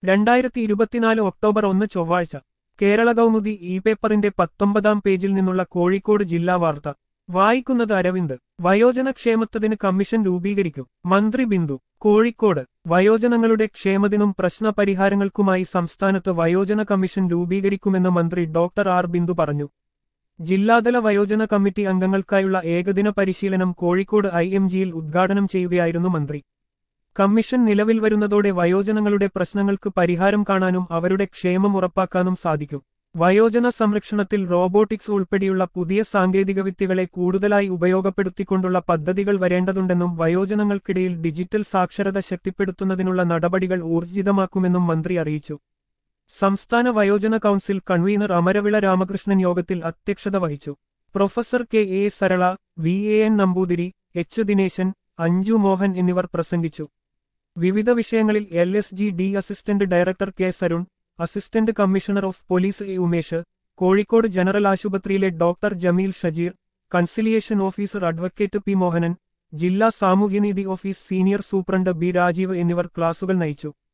രണ്ടായിരത്തി ഇരുപത്തിനാല് ഒക്ടോബർ ഒന്ന് ചൊവ്വാഴ്ച കേരള കൗമുദി ഇ പേപ്പറിന്റെ പത്തൊമ്പതാം പേജിൽ നിന്നുള്ള കോഴിക്കോട് ജില്ലാ വാർത്ത വായിക്കുന്നത് അരവിന്ദ് വയോജന ക്ഷേമത്തിന് കമ്മീഷൻ രൂപീകരിക്കും മന്ത്രി ബിന്ദു കോഴിക്കോട് വയോജനങ്ങളുടെ ക്ഷേമത്തിനും പ്രശ്നപരിഹാരങ്ങൾക്കുമായി സംസ്ഥാനത്ത് വയോജന കമ്മീഷൻ രൂപീകരിക്കുമെന്ന് മന്ത്രി ഡോക്ടർ ആർ ബിന്ദു പറഞ്ഞു ജില്ലാതല വയോജന കമ്മിറ്റി അംഗങ്ങൾക്കായുള്ള ഏകദിന പരിശീലനം കോഴിക്കോട് ഐ എം ജിയിൽ ഉദ്ഘാടനം ചെയ്യുകയായിരുന്നു മന്ത്രി കമ്മീഷൻ നിലവിൽ വരുന്നതോടെ വയോജനങ്ങളുടെ പ്രശ്നങ്ങൾക്ക് പരിഹാരം കാണാനും അവരുടെ ക്ഷേമം ഉറപ്പാക്കാനും സാധിക്കും വയോജന സംരക്ഷണത്തിൽ റോബോട്ടിക്സ് ഉൾപ്പെടെയുള്ള പുതിയ സാങ്കേതികവിദ്യകളെ കൂടുതലായി ഉപയോഗപ്പെടുത്തിക്കൊണ്ടുള്ള പദ്ധതികൾ വരേണ്ടതുണ്ടെന്നും വയോജനങ്ങൾക്കിടയിൽ ഡിജിറ്റൽ സാക്ഷരത ശക്തിപ്പെടുത്തുന്നതിനുള്ള നടപടികൾ ഊർജിതമാക്കുമെന്നും മന്ത്രി അറിയിച്ചു സംസ്ഥാന വയോജന കൗൺസിൽ കൺവീനർ അമരവിള രാമകൃഷ്ണൻ യോഗത്തിൽ അധ്യക്ഷത വഹിച്ചു professor K A Sarala V A N Namboothiri H Dineshan Anju Mohan എന്നിവർ പ്രസംഗിച്ചു വിവിധ വിഷയങ്ങളിൽ L S G D assistant director K Sarun assistant commissioner of police A Umesh Kozhikode general ആശുപത്രിയിലെ doctor Jameel Shajeer conciliation officer advocate P Mohanan ജില്ലാ സാമൂഹ്യനീതി office senior superintendent B Rajeev എന്നിവർ ക്ലാസുകൾ നയിച്ചു